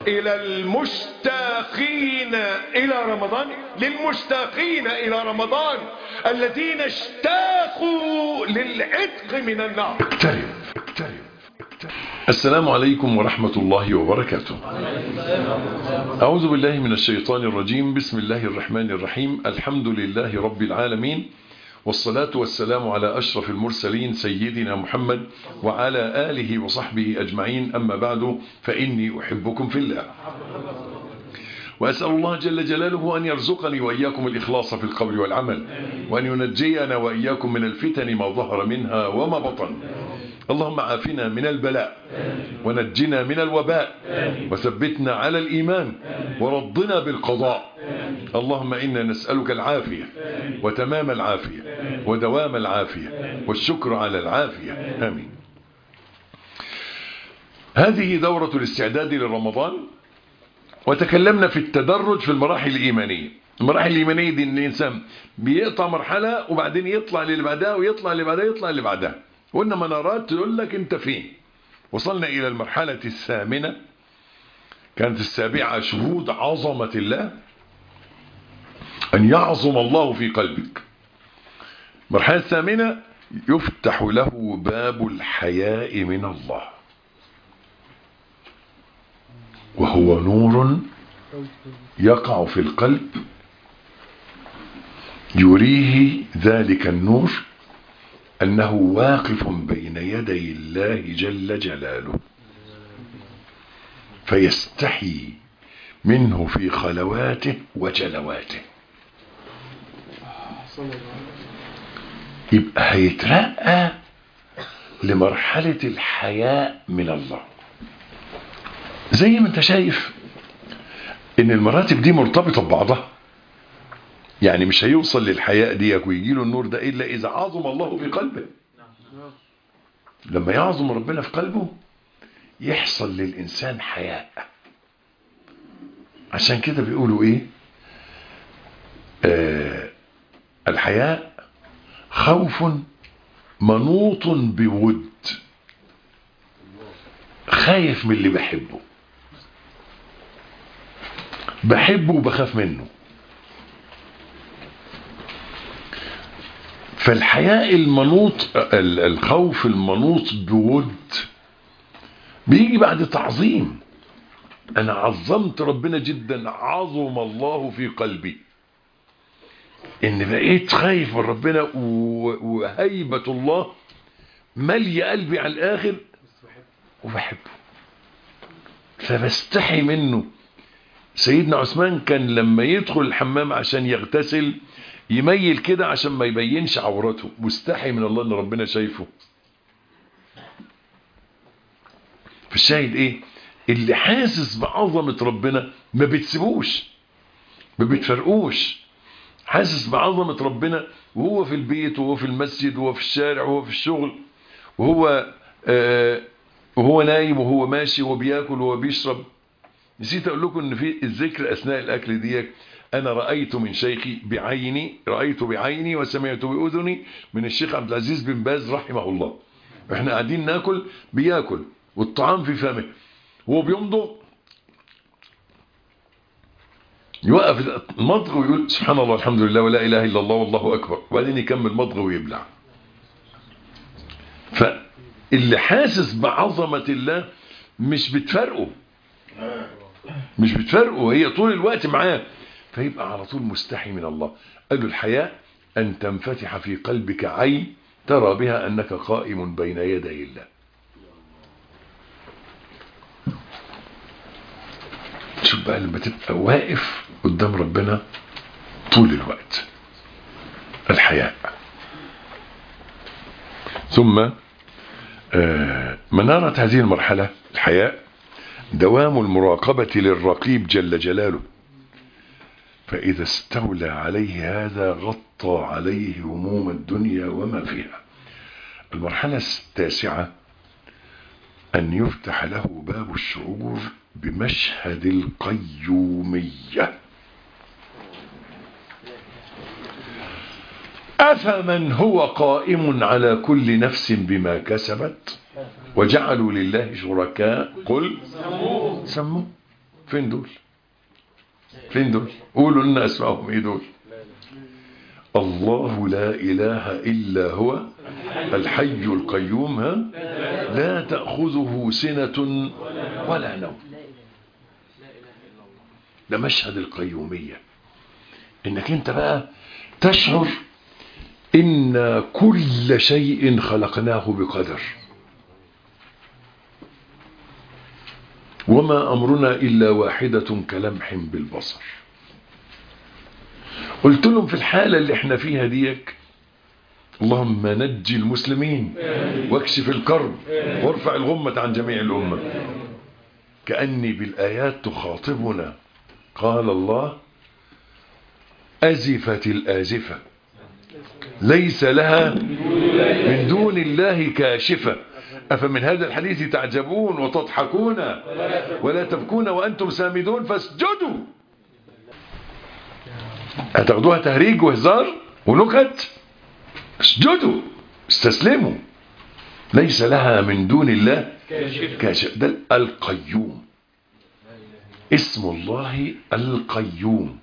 إلى المشتاقين إلى رمضان للمشتاقين إلى رمضان الذين اشتاقوا للعتق من النار اقترب اقترب اقترب السلام عليكم ورحمة الله وبركاته أعوذ بالله من الشيطان الرجيم بسم الله الرحمن الرحيم الحمد لله رب العالمين والصلاة والسلام على أشرف المرسلين سيدنا محمد وعلى آله وصحبه أجمعين أما بعد فإني أحبكم في الله وأسأل الله جل جلاله أن يرزقني وإياكم الإخلاص في القول والعمل وأن ينجينا وإياكم من الفتن ما ظهر منها وما بطن اللهم عافنا من البلاء ونجنا من الوباء وثبتنا على الإيمان ورضنا بالقضاء اللهم إنا نسألك العافية وتمام العافية ودوام العافية والشكر على العافية آمين هذه دورة الاستعداد لرمضان وتكلمنا في التدرج في المراحل الإيمانية المراحل الإيمانية دي إن الإنسان بيقطع مرحلة وبعدين يطلع للي بعدها ويطلع اللي بعدها يطلع اللي بعدها وإن منارات تقول لك أنت فين وصلنا إلى المرحلة الثامنة كانت السابعة شهود عظمة الله أن يعظم الله في قلبك المرحلة الثامنة يفتح له باب الحياء من الله وهو نور يقع في القلب يريه ذلك النور أنه واقف بين يدي الله جل جلاله فيستحي منه في خلواته وجلواته يبقى هيترقى لمرحلة الحياء من الله زي ما انت شايف ان المراتب دي مرتبطة ببعضها يعني مش هيوصل للحياء ديك ويجي له النور ده الا اذا عظم الله في قلبه لما يعظم ربنا في قلبه يحصل للانسان حياء عشان كده بيقولوا ايه آه الحياء خوف منوط بود خايف من اللي بحبه بحبه وبخاف منه فالحياء المنوط الخوف المنوط بود بيجي بعد تعظيم انا عظمت ربنا جدا عظم الله في قلبي ان بقيت خايف من ربنا وهيبة الله ملي قلبي على الاخر وبحبه فبستحي منه سيدنا عثمان كان لما يدخل الحمام عشان يغتسل يميل كده عشان ما يبينش عورته مستحي من الله ان ربنا شايفه فالشاهد ايه اللي حاسس بعظمة ربنا ما بتسيبوش ما بتفرقوش حاسس بعظمة ربنا وهو في البيت وهو في المسجد وهو في الشارع وهو في الشغل وهو آه وهو نايم وهو ماشي وبياكل وهو بيشرب نسيت اقول لكم ان في الذكر اثناء الاكل ديك انا رايت من شيخي بعيني رايت بعيني وسمعت باذني من الشيخ عبد العزيز بن باز رحمه الله احنا قاعدين ناكل بياكل والطعام في فمه وهو بيمضغ يوقف المضغ ويقول سبحان الله والحمد لله ولا اله الا الله والله اكبر وبعدين يكمل مضغ ويبلع فاللي حاسس بعظمه الله مش بتفرقه مش بتفرقه هي طول الوقت معاه فيبقى على طول مستحي من الله قال له الحياء أن تنفتح في قلبك عين ترى بها أنك قائم بين يدي الله شوف بقى لما تبقى واقف قدام ربنا طول الوقت الحياء ثم منارة هذه المرحلة الحياء دوام المراقبة للرقيب جل جلاله فإذا استولى عليه هذا غطى عليه هموم الدنيا وما فيها المرحلة التاسعة أن يفتح له باب الشعور بمشهد القيومية أفمن هو قائم على كل نفس بما كسبت وجعلوا لله شركاء قل سموا فين دول فين دول قولوا لنا اسمائهم ايه دول الله لا اله الا هو الحي القيوم ها لا تاخذه سنه ولا نوم ده مشهد القيوميه انك انت بقى تشعر ان كل شيء خلقناه بقدر وما أمرنا إلا واحدة كلمح بالبصر قلت لهم في الحالة اللي احنا فيها ديك اللهم نجي المسلمين واكشف الكرب وارفع الغمة عن جميع الأمة كأني بالآيات تخاطبنا قال الله أزفت الآزفة ليس لها من دون الله كاشفة أفمن هذا الحديث تعجبون وتضحكون ولا تبكون وأنتم سامدون فاسجدوا هتاخدوها تهريج وهزار ونكت اسجدوا استسلموا ليس لها من دون الله كاشف ده القيوم اسم الله القيوم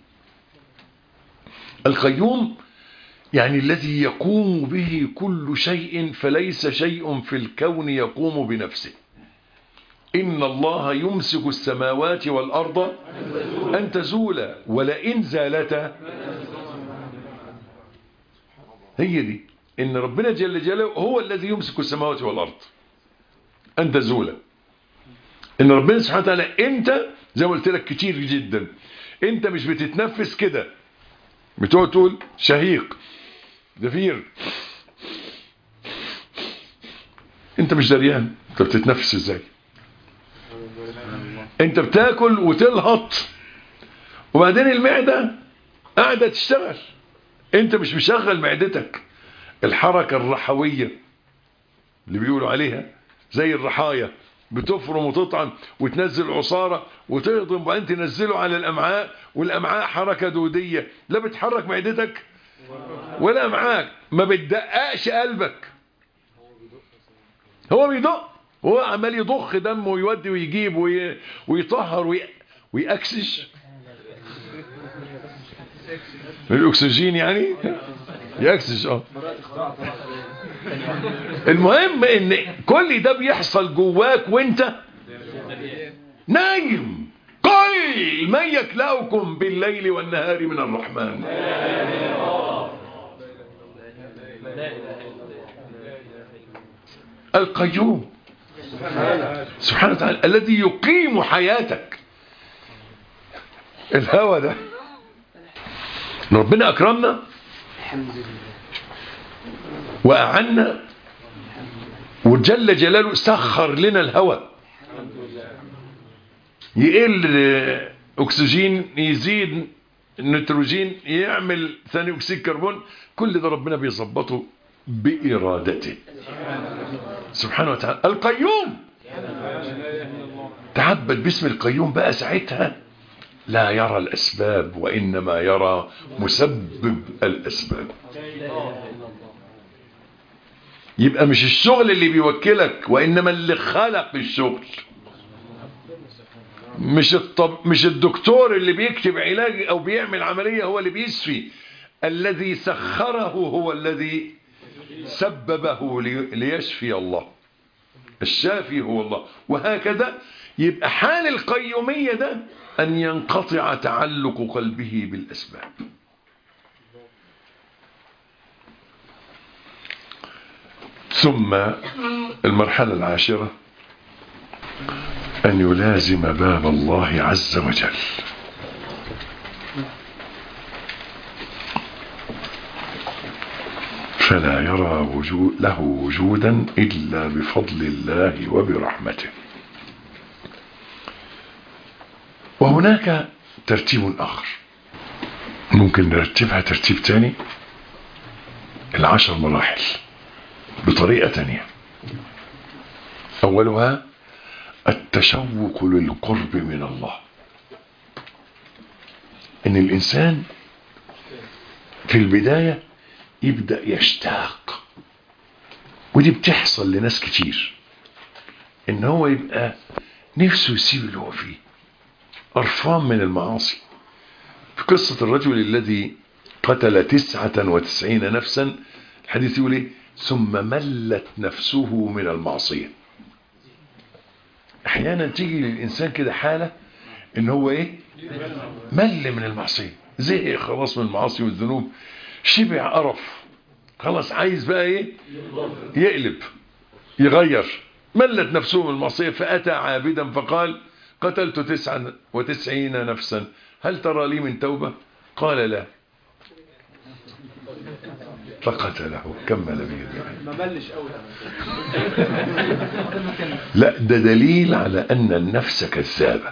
القيوم يعني الذي يقوم به كل شيء فليس شيء في الكون يقوم بنفسه إن الله يمسك السماوات والأرض أن تزولا ولئن زالتا هي دي إن ربنا جل جلاله هو الذي يمسك السماوات والأرض أن تزولا إن ربنا سبحانه وتعالى أنت زي ما قلت لك كتير جدا أنت مش بتتنفس كده بتقعد تقول شهيق زفير انت مش دريان انت بتتنفس ازاي انت بتاكل وتلهط وبعدين المعدة قاعدة تشتغل انت مش مشغل معدتك الحركة الرحوية اللي بيقولوا عليها زي الرحاية بتفرم وتطعم وتنزل عصارة وتهضم وبعدين تنزله على الأمعاء والأمعاء حركة دودية لا بتحرك معدتك ولا معاك ما بتدققش قلبك هو بيدق هو عمال يضخ دم ويودي ويجيب وي... ويطهر وي... ويأكسش من الأكسجين يعني يأكسش اه المهم ان كل ده بيحصل جواك وانت نايم قل من يكلأكم بالليل والنهار من الرحمن القيوم سبحانه وتعالى الذي يقيم حياتك الهوى ده ربنا أكرمنا وأعنا وجل جلاله سخر لنا الهوى يقل أكسجين يزيد النيتروجين يعمل ثاني أكسيد كربون كل ده ربنا بيظبطه بإرادته سبحانه وتعالى القيوم تعبد باسم القيوم بقى ساعتها لا يرى الأسباب وإنما يرى مسبب الأسباب يبقى مش الشغل اللي بيوكلك وإنما اللي خلق الشغل مش الطب مش الدكتور اللي بيكتب علاج أو بيعمل عملية هو اللي بيسفي الذي سخره هو الذي سببه ليشفي الله الشافي هو الله وهكذا يبقى حال القيومية ده أن ينقطع تعلق قلبه بالأسباب ثم المرحلة العاشرة أن يلازم باب الله عز وجل فلا يرى وجود له وجودا إلا بفضل الله وبرحمته وهناك ترتيب آخر ممكن نرتبها ترتيب تاني العشر مراحل بطريقة تانية أولها التشوق للقرب من الله إن الإنسان في البداية يبدأ يشتاق ودي بتحصل لناس كتير إن هو يبقى نفسه يسيب اللي هو فيه قرفان من المعاصي في قصة الرجل الذي قتل تسعة وتسعين نفسا الحديث يقول ايه ثم ملت نفسه من المعصية احيانا تيجي للانسان كده حالة ان هو ايه مل من المعصية زهق خلاص من المعاصي والذنوب شبع قرف خلاص عايز بقى ايه يقلب يغير ملت نفسه من المعصية فأتى عابدا فقال قتلت تسعا وتسعين نفسا هل ترى لي من توبة قال لا فقتله كمل به ما ملش قوي لا ده دليل على أن النفس كذابة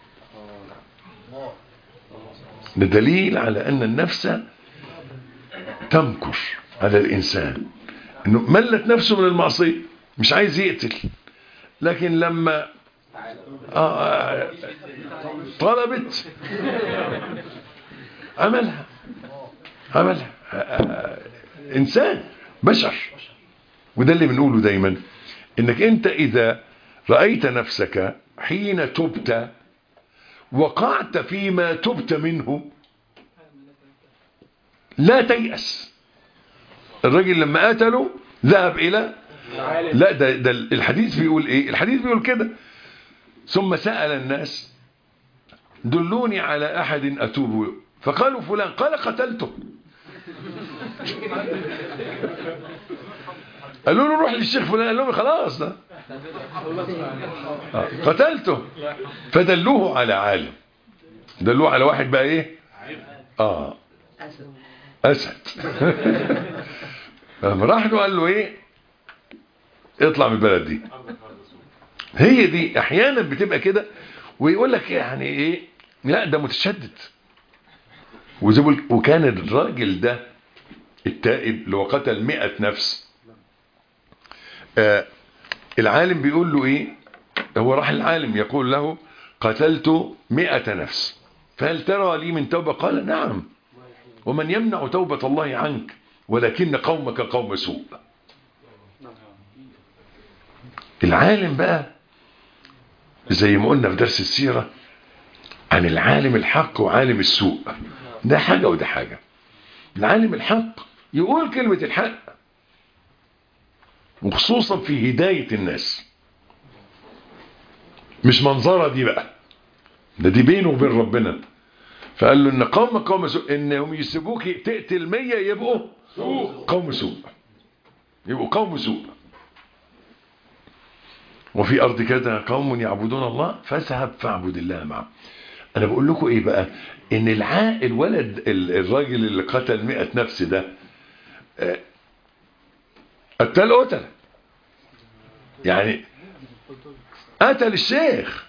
ده دليل على أن النفس تمكر على الإنسان إنه ملت نفسه من المعصية مش عايز يقتل لكن لما آه طلبت عملها عملها آه، آه، إنسان بشر وده اللي بنقوله دايما انك انت اذا رأيت نفسك حين تبت وقعت فيما تبت منه لا تيأس الراجل لما قتله ذهب الى لا ده, ده الحديث بيقول ايه الحديث بيقول كده ثم سأل الناس دلوني على احد اتوب فقالوا فلان قال قتلته قالوا له روح للشيخ فلان قال لهم خلاص ده آه، قتلته فدلوه على عالم دلوه على واحد بقى ايه اه اسد لما راح له قال له ايه اطلع من البلد دي هي دي احيانا بتبقى كده ويقول لك يعني ايه لا ده متشدد وزي ما بقول- وكان الراجل ده التائب اللي هو قتل مئة نفس آه العالم بيقول له ايه هو راح العالم يقول له قتلت مئة نفس فهل ترى لي من توبة قال نعم ومن يمنع توبة الله عنك ولكن قومك قوم سوء العالم بقى زي ما قلنا في درس السيرة عن العالم الحق وعالم السوء ده حاجة وده حاجة العالم الحق يقول كلمة الحق وخصوصا في هداية الناس مش منظرة دي بقى ده دي بينه وبين ربنا فقال له ان قوم قوم سوء انهم يسيبوك تقتل مية يبقوا قوم سوء يبقوا قوم سوء وفي ارض كده قوم يعبدون الله فاذهب فاعبد الله معهم انا بقول لكم ايه بقى ان الع... الولد ال- الراجل اللي قتل مئة نفس ده آه، قتل قتل يعني قتل الشيخ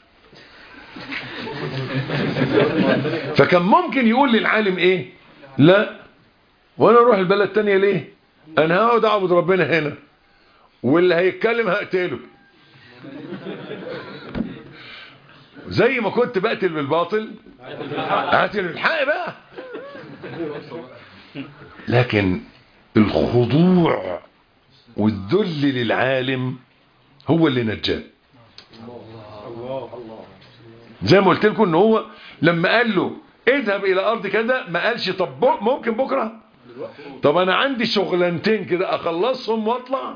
فكان ممكن يقول للعالم ايه لا وانا اروح البلد التانية ليه انا هقعد اعبد ربنا هنا واللي هيتكلم هقتله زي ما كنت بقتل بالباطل قاتل بالحق بقى لكن الخضوع والذل للعالم هو اللي نجاه زي ما قلت لكم ان هو لما قال له اذهب الى ارض كذا ما قالش طب بك- ممكن بكره طب انا عندي شغلانتين كده اخلصهم واطلع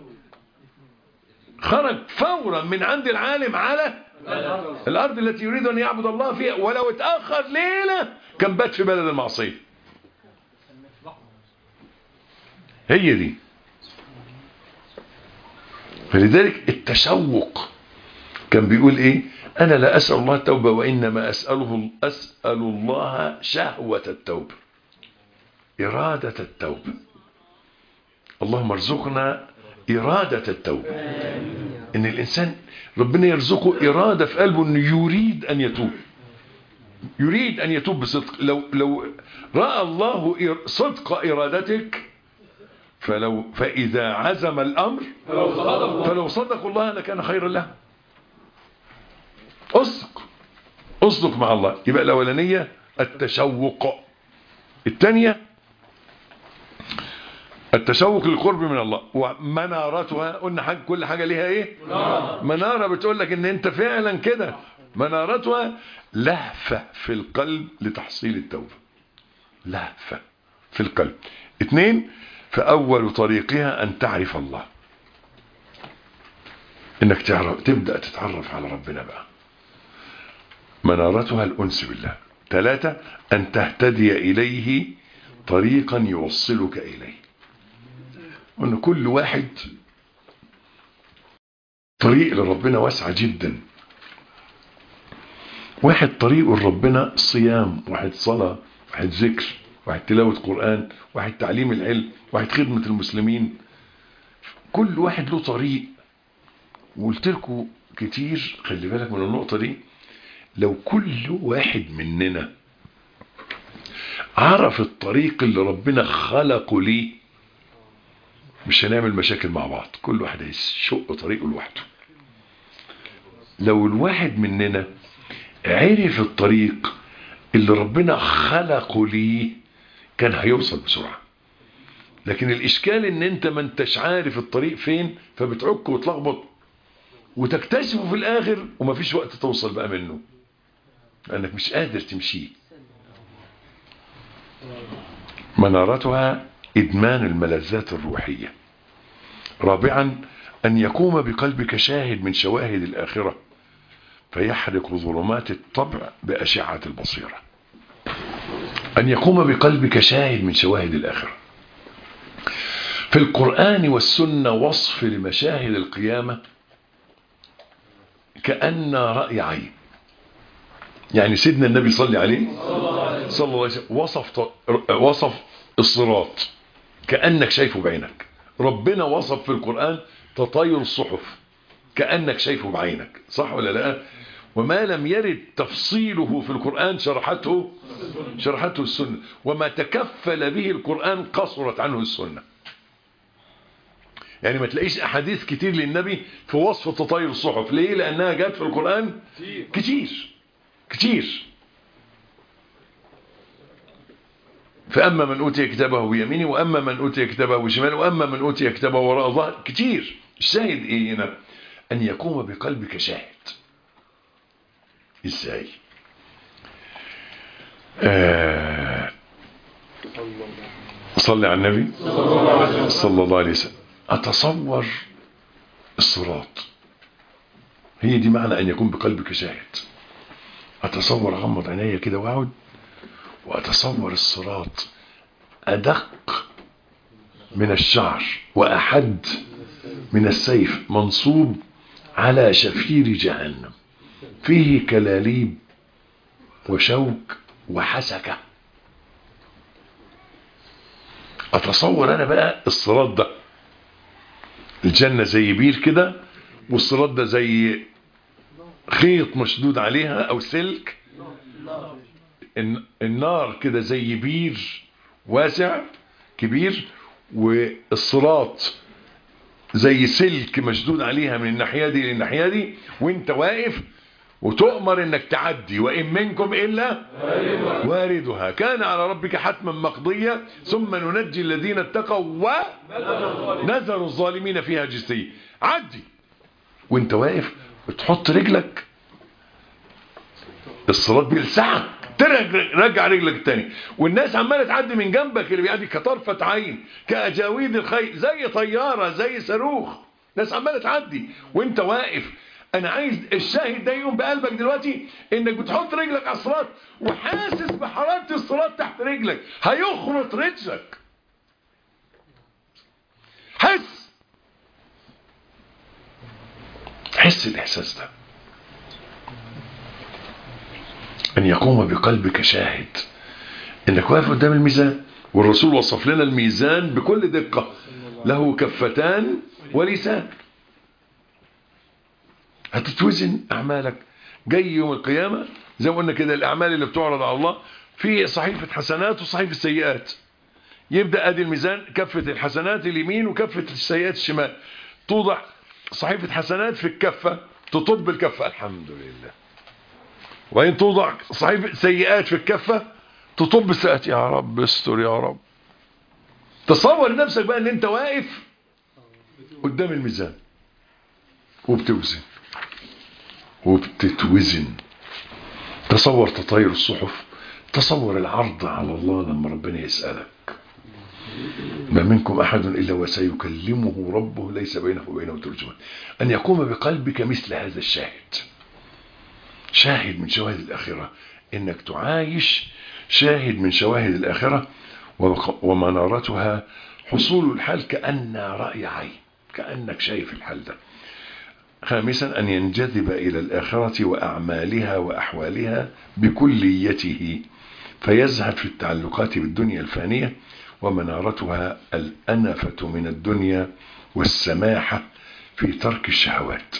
خرج فورا من عند العالم على الارض التي يريد ان يعبد الله فيها ولو اتاخر ليله كان بات في بلد المعصيه هي دي فلذلك التشوق كان بيقول ايه انا لا اسال الله التوبه وانما اساله اسال الله شهوه التوبه اراده التوبه اللهم ارزقنا اراده التوبه ان الانسان ربنا يرزقه اراده في قلبه انه يريد ان يتوب يريد ان يتوب بصدق لو لو راى الله إر- صدق ارادتك فلو فاذا عزم الامر فلو صدق الله لكان خيرا له اصدق اصدق مع الله يبقى الاولانيه التشوق الثانيه التشوق للقرب من الله ومنارتها قلنا حاجة كل حاجة ليها ايه منارة بتقول لك ان انت فعلا كده منارتها لهفة في القلب لتحصيل التوبة لهفة في القلب اثنين فأول طريقها أن تعرف الله انك تعرف تبدأ تتعرف على ربنا بقى منارتها الأنس بالله ثلاثة أن تهتدي إليه طريقا يوصلك إليه وأن كل واحد طريق لربنا واسعة جدا واحد طريقه لربنا صيام واحد صلاة واحد ذكر واحد تلاوة قرآن واحد تعليم العلم واحد خدمة المسلمين كل واحد له طريق وقلت لكم كتير خلي بالك من النقطة دي لو كل واحد مننا عرف الطريق اللي ربنا خلقه ليه مش هنعمل مشاكل مع بعض كل واحد هيشق طريقه لوحده لو الواحد مننا عرف الطريق اللي ربنا خلقه ليه كان هيوصل بسرعة لكن الإشكال ان انت ما انتش عارف الطريق فين فبتعك وتلخبط وتكتشفه في الآخر ومفيش وقت توصل بقى منه لأنك مش قادر تمشيه منارتها إدمان الملذات الروحية رابعا أن يقوم بقلبك شاهد من شواهد الآخرة فيحرق ظلمات الطبع بأشعة البصيرة أن يقوم بقلبك شاهد من شواهد الآخرة في القرآن والسنة وصف لمشاهد القيامة كأن رأي عين يعني سيدنا النبي صلى عليه صلى الله عليه وسلم وصف, وصف الصراط كأنك شايفه بعينك ربنا وصف في القرآن تطاير الصحف كأنك شايفه بعينك صح ولا لا وما لم يرد تفصيله في القرآن شرحته شرحته السنة وما تكفل به القرآن قصرت عنه السنة يعني ما تلاقيش أحاديث كتير للنبي في وصف تطاير الصحف ليه لأنها جت في القرآن كتير كتير فأما من أوتي كتابه بيمينه وأما من أوتي كتابه بشماله وأما من أوتي كتابه وراء ظهر كتير الشاهد إيه هنا أن يقوم بقلبك شاهد إزاي آه صلي على النبي صلى الله عليه وسلم أتصور الصراط هي دي معنى أن يكون بقلبك شاهد أتصور أغمض عينيا كده وأقعد وأتصور الصراط أدق من الشعر وأحد من السيف منصوب على شفير جهنم فيه كلاليب وشوك وحسكة أتصور أنا بقى الصراط ده الجنة زي بير كده والصراط ده زي خيط مشدود عليها أو سلك النار كده زي بير واسع كبير والصراط زي سلك مشدود عليها من الناحية دي للناحية دي وانت واقف وتؤمر انك تعدي وان منكم الا واردها كان على ربك حتما مقضية ثم ننجي الذين اتقوا ونذر الظالمين فيها جثية عدي وانت واقف وتحط رجلك الصراط بيلسعك ترجع رجلك التاني والناس عماله تعدي من جنبك اللي بيعدي كطرفة عين كأجاويد الخيل زي طيارة زي صاروخ ناس عماله تعدي وانت واقف انا عايز الشاهد ده يقوم بقلبك دلوقتي انك بتحط رجلك على الصراط وحاسس بحرارة الصراط تحت رجلك هيخرط رجلك حس حس الاحساس ده أن يقوم بقلبك شاهد إنك واقف قدام الميزان والرسول وصف لنا الميزان بكل دقة له كفتان ولسان هتتوزن أعمالك جاي يوم القيامة زي ما قلنا كده الأعمال اللي بتعرض على الله في صحيفة حسنات وصحيفة سيئات يبدأ أدي الميزان كفة الحسنات اليمين وكفة السيئات الشمال توضع صحيفة حسنات في الكفة تطب الكفة الحمد لله وإن توضع صحيفة سيئات في الكفة تطب السيئات يا رب استر يا رب تصور نفسك بقى ان انت واقف قدام الميزان وبتوزن وبتتوزن تصور تطاير الصحف تصور العرض على الله لما ربنا يسألك ما منكم أحد إلا وسيكلمه ربه ليس بينه وبينه ترجمان أن يقوم بقلبك مثل هذا الشاهد شاهد من شواهد الآخرة إنك تعايش شاهد من شواهد الآخرة ومنارتها حصول الحال كأنها رأي عين كأنك شايف الحال ده خامسا أن ينجذب إلى الآخرة وأعمالها وأحوالها بكليته فيزهد في التعلقات بالدنيا الفانية ومنارتها الأنفة من الدنيا والسماحة في ترك الشهوات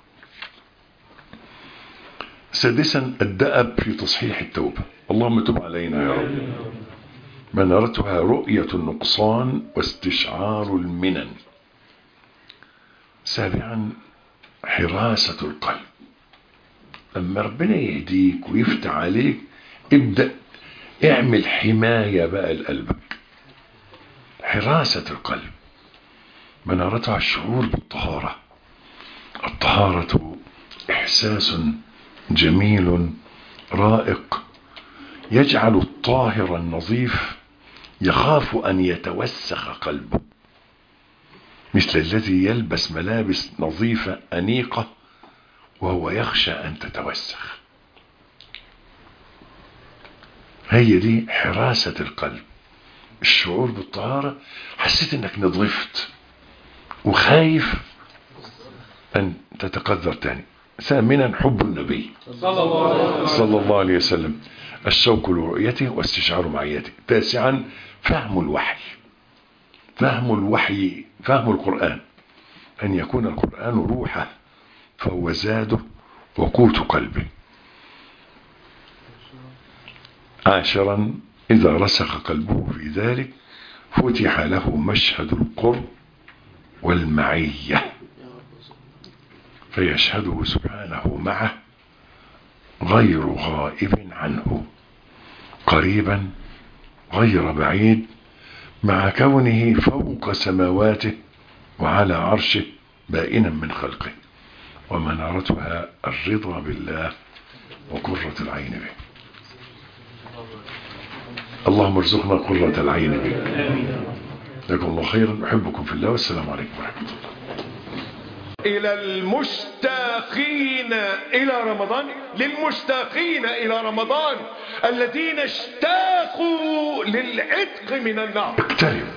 سادسا الدأب في تصحيح التوبة اللهم تب علينا يا رب منارتها رؤية النقصان واستشعار المنن سابعا حراسة القلب لما ربنا يهديك ويفتح عليك ابدأ اعمل حماية بقى لقلبك حراسة القلب منارتها الشعور بالطهارة الطهارة إحساس جميل رائق يجعل الطاهر النظيف يخاف أن يتوسخ قلبه مثل الذي يلبس ملابس نظيفة أنيقة وهو يخشى أن تتوسخ هي دي حراسة القلب الشعور بالطهارة حسيت انك نظفت وخايف ان تتقذر تاني ثامنا حب النبي صلى الله عليه وسلم الشوق لرؤيته واستشعار معيته تاسعا فهم الوحي فهم الوحي فهم القرآن أن يكون القرآن روحه فهو زاده وقوت قلبه عاشرا إذا رسخ قلبه في ذلك فتح له مشهد القرب والمعية فيشهده سبحانه معه غير غائب عنه قريبا غير بعيد مع كونه فوق سماواته وعلى عرشه بائنا من خلقه ومنارتها الرضا بالله وقرة العين به اللهم ارزقنا قرة العين به جزاكم الله خيرا احبكم في الله والسلام عليكم ورحمه الله إلى المشتاقين إلى رمضان للمشتاقين إلى رمضان الذين اشتاقوا للعتق من النار اقترب